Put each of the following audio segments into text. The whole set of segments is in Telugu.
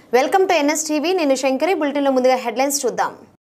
వెల్కమ్ టు ఎన్ఎస్ టీవీ నేను శంకరి బులెటిన్లో ముందుగా హెడ్లైన్స్ చూద్దాం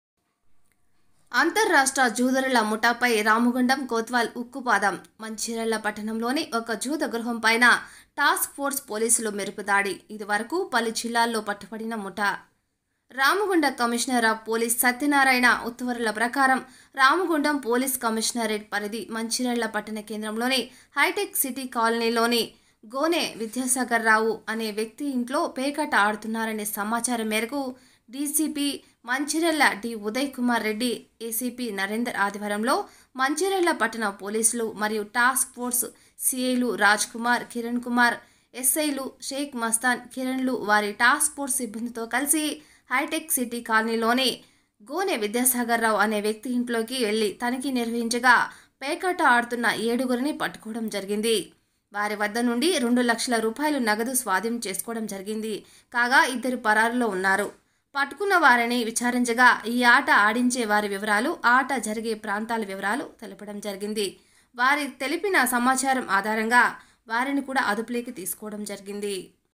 అంతర్రాష్ట్ర జూదరుల ముఠాపై రామగుండం కోత్వాల్ ఉక్కుపాదం మంచిర్యాల పట్టణంలోని ఒక జూద గృహం పైన టాస్క్ ఫోర్స్ పోలీసులు మెరుపుదాడి ఇదివరకు పలు జిల్లాల్లో పట్టుబడిన ముఠా Ramagunda commissioner of police Satyanarayana ఉత్తర్వుల ప్రకారం రామగుండం పోలీస్ కమిషనరేట్ పరిధి మంచిర్యాల పట్టణ కేంద్రంలోని హైటెక్ సిటీ కాలనీలోని గోనె విద్యాసాగర్ రావు అనే వ్యక్తి ఇంట్లో పేకాట ఆడుతున్నారనే సమాచారం మేరకు DCP Mancherial D Uday Kumar Reddy ACP Narender ఆధ్వర్యంలో మంచిర్యాల పట్టణ పోలీసులు మరియు టాస్క్ ఫోర్స్ సిఐలు రాజ్ కుమార్ కిరణ్ కుమార్ ఎస్ఐలు షేక్ మస్తాన్ కిరణ్లు వారి టాస్క్ ఫోర్స్ సిబ్బందితో కలిసి హైటెక్ సిటీ కాలనీలోని గోనె విద్యాసాగర్ రావు అనే వ్యక్తి ఇంట్లోకి వెళ్లి తనిఖీ నిర్వహించగా పేకాట ఆడుతున్న ఏడుగురిని పట్టుకోవడం జరిగింది వారి వద్ద నుండి రెండు లక్షల రూపాయలు నగదు స్వాధీనం చేసుకోవడం జరిగింది కాగా ఇద్దరు పరారులో ఉన్నారు పట్టుకున్న వారిని విచారించగా ఈ ఆట ఆడించే వారి వివరాలు ఆట జరిగే ప్రాంతాల వివరాలు తెలపడం జరిగింది వారి తెలిపిన సమాచారం ఆధారంగా వారిని కూడా అదుపులోకి తీసుకోవడం జరిగింది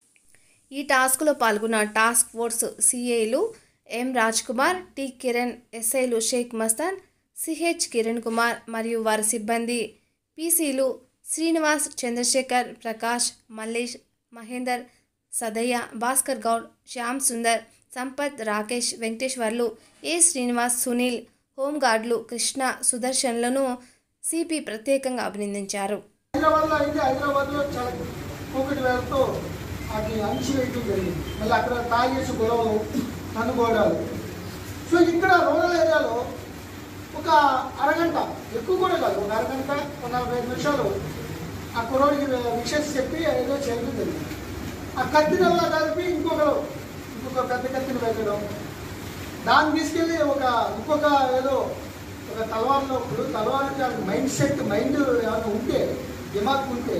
ఈ టాస్క్లో పాల్గొన్న టాస్క్ ఫోర్స్ సిఐలు ఎం రాజ్ కుమార్ టి కిరణ్ ఎస్ఐలు షేక్ మస్తాన్ సిహెచ్ కిరణ్ కుమార్ మరియు వారి సిబ్బంది పీసీలు శ్రీనివాస్ చంద్రశేఖర్ ప్రకాష్ మల్లేష్ మహేందర్ సదయ్య భాస్కర్ గౌడ్ శ్యామ్ సుందర్ సంపత్ రాకేష్ వెంకటేశ్వర్లు ఏ శ్రీనివాస్ సునీల్ హోంగార్డులు కృష్ణ సుదర్శన్లను సిపి ప్రత్యేకంగా అభినందించారు హైదరాబాద్లో అయితే హైదరాబాద్లో చాలా కూకటి వేలతో అది అణిచివేయటం జరిగింది మళ్ళీ అక్కడ తాగేసి గొడవలు కనుగోడాలు సో ఇక్కడ రూరల్ ఏరియాలో ఒక అరగంట ఎక్కువ కూడా కాదు ఒక అరగంట ఒక నలభై ఐదు నిమిషాలు ఆ కుర్రోడికి విషయం చెప్పి ఏదో చేయడం జరిగింది ఆ కత్తినల్లా కలిపి ఇంకొకరు ఇంకొక పెద్ద కత్తిని పెట్టడం దాన్ని తీసుకెళ్ళి ఒక ఇంకొక ఏదో ఒక తలవారులో ఇప్పుడు తలవారు మైండ్ సెట్ మైండ్ ఏమైనా ఉంటే దిమాగ్ ఉంటే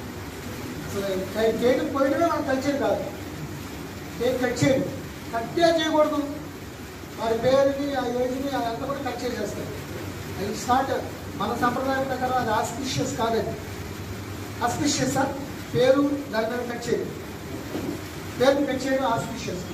అసలు కే- కేక్ పోయడమే మనకు కల్చర్ కాదు కేక్ కట్ చేయడు కట్టే చేయకూడదు వారి పేరుని ఆ ఏజ్ని అదంతా కూడా కట్ చేసేస్తారు అది ఇట్స్ నాట్ మన సంప్రదాయం ప్రకారం అది ఆస్పిషియస్ కాదండి ఆస్పిషియస్ పేరు దాని మీద కట్ చేయదు పేరుని కట్ చేయడం ఆస్పిషియస్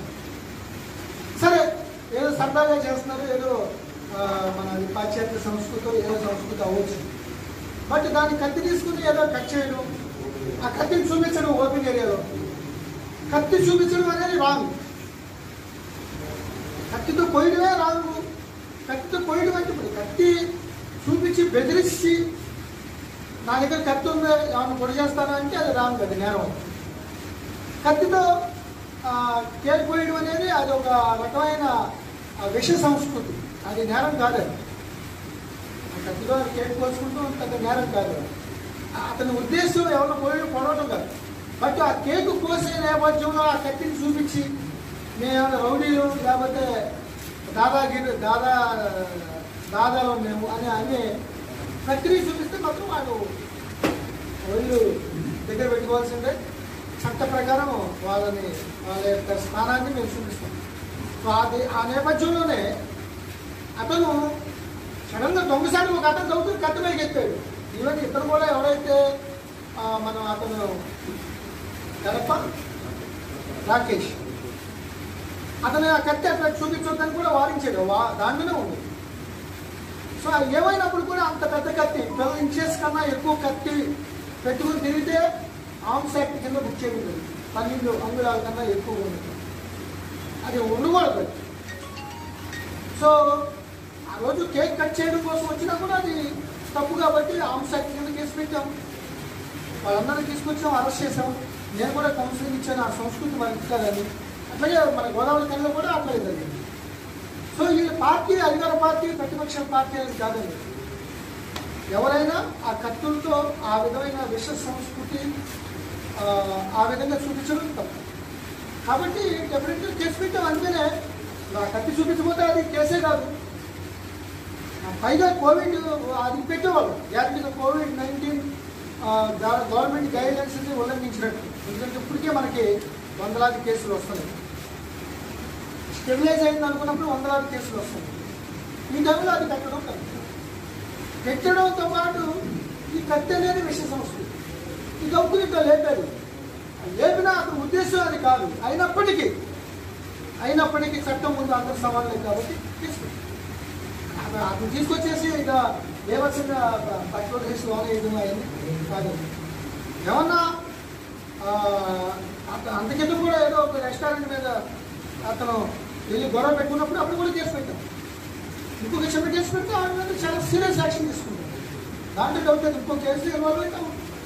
సరే ఏదో సరదాగా చేస్తున్నారు ఏదో ఆ, మన పాశ్చాత్య సంస్కృతి ఏదో సంస్కృతి అవ్వచ్చు బట్ దాన్ని కత్తి తీసుకుని ఏదో కట్ చేయడం ఆ కత్తిని చూపించడం ఓపెన్ ఏరియాలో కత్తి చూపించడం అనేది రాంగ్ కత్తితో కొయ్యడమే రాంగ్ కత్తితో కొయ్యడం అంటే ఇప్పుడు కత్తి చూపించి బెదిరించి నా దగ్గర కత్తి ఉంది ఏమైనా పొడి చేస్తానా అంటే అది రాంగ్ అది నేరం కత్తితో ఆ, కేక్ పోయడం అనేది అది ఒక రకమైన ఆ, విష సంస్కృతి అది నేరం కాదు అది ఆ కత్తితో కేక్ కోసుకుంటూ పెద్ద నేరం కాదు అది. ఆ, అతని ఉద్దేశం ఎవరిని పోయడం పొడవటం కాదు బట్ ఆ కేకు కోసే నేపథ్యంలో ఆ కత్తిని చూపించి మేము రౌడీలు లేకపోతే దాదాగిరి దాదా దాదాలో మేము అని అని కత్తిని చూపిస్తే మాత్రం వాడు ఒళ్ళు దగ్గర పెట్టుకోవాల్సిందే చట్ట ప్రకారం వాళ్ళని వాళ్ళ యొక్క స్థానాన్ని మేము చూపిస్తాం సో అది ఆ నేపథ్యంలోనే అతను సడన్గా దొంగసారి ఒక అతను దొంగ కత్తి పైకి ఎత్తాడు ఈవెన్ ఇతను కూడా ఎవరైతే ఆ, మనం అతను గడప రాకేష్ అతను ఆ కత్తి అట్లా చూపించొద్దని కూడా వారించాడు వా దాంట్లోనే ఉంది సో అది ఏమైనప్పుడు కూడా అంత పెద్ద కత్తి ట్వెల్వ్ ఇంచెస్ కన్నా ఎక్కువ కత్తి పెట్టుకుని తిరిగితే ఆర్మ్స్ యాక్ట్ కింద బుక్ చేయడం పన్నెండు అంగుళాల కన్నా ఎక్కువ ఉంది అది ఉండకూడదు సో ఆ రోజు కేక్ కట్ చేయడం కోసం వచ్చినా కూడా అది తప్పు కాబట్టి ఆర్మ్స్ యాక్ట్ కింద కేసు పెట్టాం వాళ్ళందరినీ తీసుకొచ్చాం అరెస్ట్ చేసాం నేను కూడా కౌన్సిలింగ్ ఇచ్చాను ఆ సంస్కృతి మనకి కాదని అట్లాగే మన గోదావరి కళ్ళలో కూడా అట్లాగే జరిగింది సో ఈ పార్టీ అధికార పార్టీ ప్రతిపక్ష పార్టీ అనేది కాదండి ఎవరైనా ఆ కత్తులతో ఆ విధమైన విష సంస్కృతి ఆ, ఆ విధంగా చూపించడం తప్పు కాబట్టి డెఫినెట్గా కేసు పెట్టాం అంతేనే నా కత్తి చూపించకపోతే అది కేసే కాదు ఆ, పైగా కోవిడ్ అది పెట్టేవాళ్ళు గ్యారంటీగా కోవిడ్ నైన్టీన్ గవర్నమెంట్ గైడ్లైన్స్ ఉల్లంఘించినట్టు ఎందుకంటే ఇప్పటికే మనకి వందలాది కేసులు వస్తున్నాయి స్టెబిలైజ్ అయింది అనుకున్నప్పుడు వందలాది కేసులు వస్తున్నాయి ఈ టైంలో అది పెట్టడం కరెక్ట్ పెట్టడంతో పాటు ఈ కత్తి అనేది విష సంస్కృతి ఈ గబ్బులు ఇట్లా లేపాడు లేపినా అతని ఉద్దేశం అది కాదు అయినప్పటికీ అయినప్పటికీ చట్టం ముందు అందరు సవాళ్ళే కాబట్టి తీసుకుంటాం అతను అతను తీసుకొచ్చేసి ఇక దేవత్సంగా పట్టుకోలు చేసి లోన ఇది అయింది కాదు ఏమన్నా ఆ, అత- అంతకింద కూడా ఏదో ఒక రెస్టారెంట్ మీద అతను వెళ్ళి గొడవ పెట్టుకున్నప్పుడు అప్పుడు కూడా కేసు పెట్టాం ఇంకొక చిన్న కేసు పెడితే ఆయన మీద చాలా సీరియస్ యాక్షన్ తీసుకుంటాం దాంట్లో డౌట్ లేదు ఇంకో కేసు ఇన్వాల్వ్ అవుతాం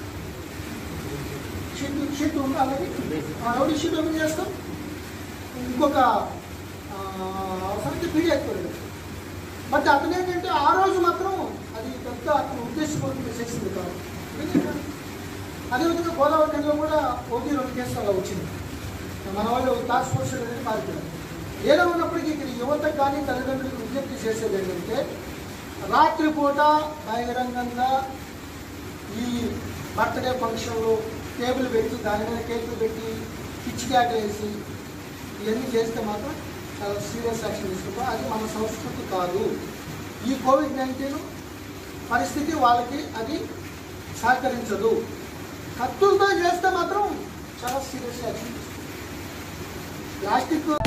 షీట్ షీట్ ఉంది అలాగే ఆ రౌడీ షీట్ ఓపెన్ చేస్తాం ఇంకొక ఆ, అవసరానికి పీడి ఎక్కువ బట్ అతను ఏంటంటే ఆ రోజు మాత్రం అది పెద్ద అతను ఉద్దేశపూర్వకంగా చేసింది కాదు ఎందుకంటే అదేవిధంగా గోదావరి నదిలో కూడా ఒకటి రెండు కేసులు అలా వచ్చింది మన వాళ్ళు టాస్క్ ఫోర్స్ అనేది మారిపోయారు ఏదో ఉన్నప్పటికీ ఇక్కడ యువతకు కానీ తల్లిదండ్రులకు విజ్ఞప్తి చేసేది ఏంటంటే రాత్రిపూట బహిరంగంగా ఈ బర్త్డే ఫంక్షన్లు టేబుల్ పెట్టి దాని మీద కేకులు పెట్టి పిచ్చి క్యాట్ వేసి ఇవన్నీ చేస్తే మాత్రం చాలా సీరియస్ యాక్షన్ తీసుకుంటాం అది మన సంస్కృతి కాదు ఈ కోవిడ్ నైన్టీన్ పరిస్థితి వాళ్ళకి అది సహకరించదు కత్తులతో చేస్తే మాత్రం చాలా సీరియస్ యాక్షన్ ప్లాస్టిక్